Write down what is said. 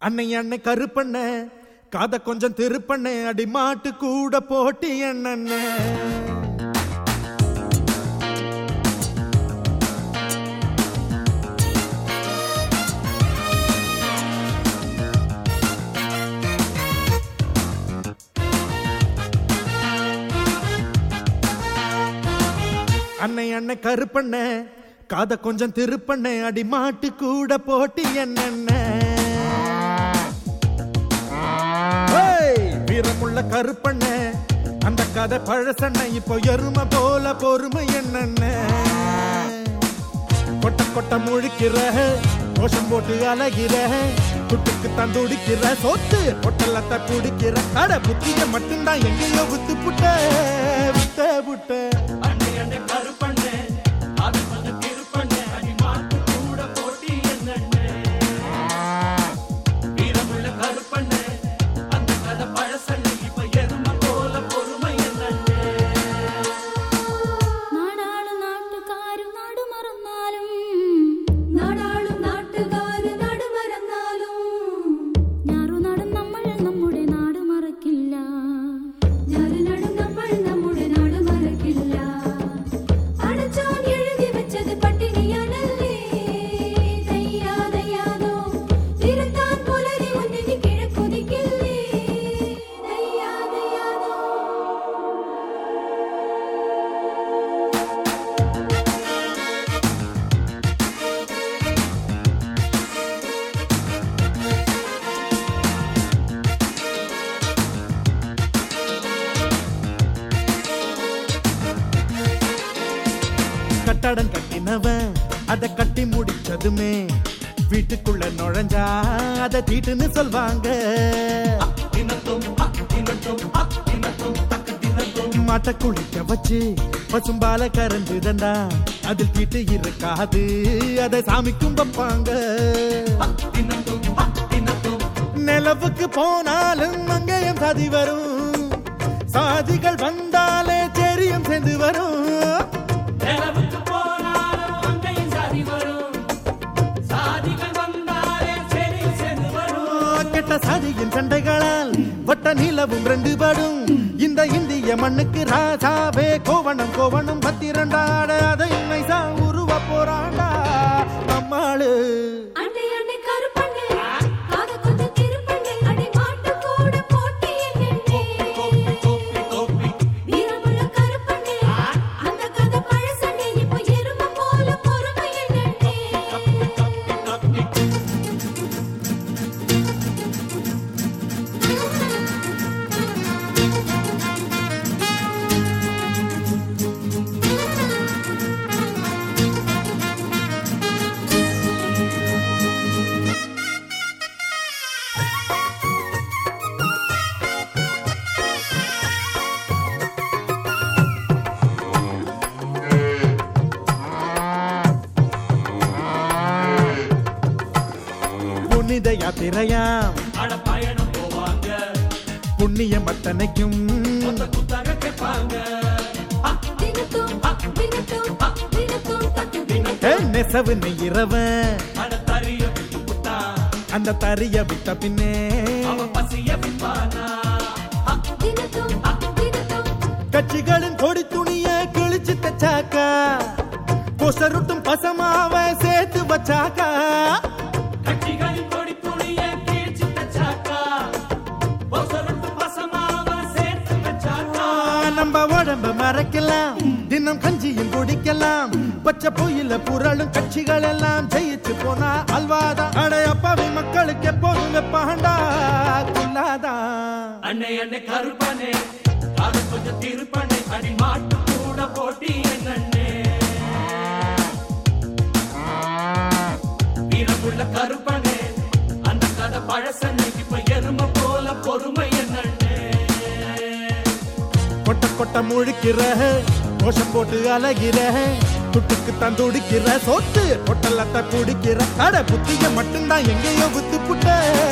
அன்னை அன்னை கருப்பண்ண காத கொஞ்சம் திருப்பண்ண அடி மாட்டு கூட போட்டி என்னண்ண அன்னை அன்னை கருப்பண்ண காத கொஞ்சம் திருப்பண்ண அடி மாட்டு கூட போட்டி என்னண்ண ஏய், வீரமுள்ள கருப்பண்ண அந்த கதை பழசண்ண இப்போ எருமை போல பொறுமை என்னண்ண கொட்ட கொட்ட முழிக்கிற கோஷம் போட்டு அழகிற குட்டுக்கு தந்துடிக்கிற சொத்து பொட்டலத்தை குடிக்கிற அட புத்திய மட்டும்தான் எங்கேயோ வித்து புட்ட வித்த புட்ட அண்ணே அண்ணே கருப்பண்ணே அது கொஞ்சம் திருப்பண்ணே அடி மாட்டு கூட போட்டி என்னண்ணே வீரமுள்ள கருப்பண்ணே அந்த கதை பழசண்ணே இப்ப எருமை போல பொறுமை என்னண்ணே നാടാളും നാട്ടുകാരും നാട് മറന്നാലും നാടാളും നാട്ടുകാരും നാട് മറന്നാലും ഞാറുനാടും നമ്മൾ നമ്മുടെ നാട് മറക്കില്ല ഞാറുനാടും നമ്മൾ നമ്മുടെ നാട് മറക്കില്ല അടച്ചോൻ എഴുതി വെച്ചത് പട്ടിണിയാണല്ലേ ദയ്യാതയ്യാതോ തിരുത്താൻ പുലരി ഒന്നിന് കിഴക്കുതിക്കില്ലേ ദയ്യാതയ്യാതോ கட்டடம் கட்டினவன் அத கட்டி முடிச்சதுமே வீட்டுக்குள்ள நுழைஞ்சா அத தீட்டுன்னு சொல்வாங்க தினத்தும் அக் தினத்தும் அக் தினத்தும் தக்கு தினத்தும் மாட்ட குளிக்க வச்சு பசும்பால கறந்துதண்டா அதில் தீட்டு இருக்காது அதை சாமிக்கும் வைப்பாங்க அக் தினத்தும் அக் தினத்தும் நிலவுக்கு போனாலும் அங்கேயும் சாதி வரும் சாதிகள் வந்தாலே தெரியும் சேர்ந்து வரும் நிலவுக்கு போனாலும் அங்கேயும் சாதி வரும் சாதிகள் வந்தாலே சரி சேர்ந்து வரும் கெட்ட சாதியின் சண்டைகளால் வட்ட நிலவும் ரெண்டு படும் இந்த இந்திய மண்ணுக்கு ராஜாவே கோவணம் கோவணம் பத்திரண்டாட அதை நைசா உருவ போறாண்டா நம்மாளு அண்டை அண்டை கருப்பண்ணே காத கொஞ்சம் திருப்பண்ணே அடி மாட்டு கூட போட்டி என்னே கோப்பி கோப்பி கோப்பி வீரமுள்ள கருப்பண்ணே அந்த கதை பழசண்ணே இப்போ எருமை போல பொறுமை என்னே கப்பி புனித யாத்திரையாம் அட பயணம் போவாங்க புண்ணியம் அத்தனைக்கும் மொத்த குத்தக கேட்பாங்க தினத்தும் தினத்தும் தினத்தும் தட்டு தினத்தும் ஏ, நெசவு நெய்கிறவன் அட தறிய விட்டு புட்டா அந்த தறிய விட்ட பின்னே அவ பசிய விப்பானா தினத்தும் தினத்தும் கட்சிகளின் கொடி துணிய கிழிச்சு தச்சாக்கா கொசருட்டும் பசமாவ சேர்த்து வச்சாக்கா கட்சிகளின் கொடி துணிய கீழ்ச்சி தச்சாக்கா பொசருட்டு பசமாவ சேர்த்து வச்சாக்கா நம்ம உடம்ப மறைக்கலாம் தினம் கஞ்சியும் குடிக்கலாம் பச்சை பொயில புரளும் கட்சிகள் எல்லாம் ஜெயிச்சு போனா அல்வாதா அடை அப்பாவி மக்களுக்கு எப்போதும் வெப்பாண்டா குல்லாதான் அன்னை அன்னை கருப்பனே காது கொஞ்சம் திருப்பனே அடி மாட்டு கூட போட்டி என்னண்ணே வீரமுள்ள கருப்பனே அந்த கதை பழசண்ணே இப்ப எருமை போல பொறுமை என்னண்ணே கொட்ட கொட்ட முழிக்கிற கோஷம் போட்டு அழகிற துட்டுக்கு தந்துடிக்கிற சொத்து பொட்டலத்தை குடிக்கிற அட புத்திய மட்டும்தான் எங்கேயோ வித்து புட்ட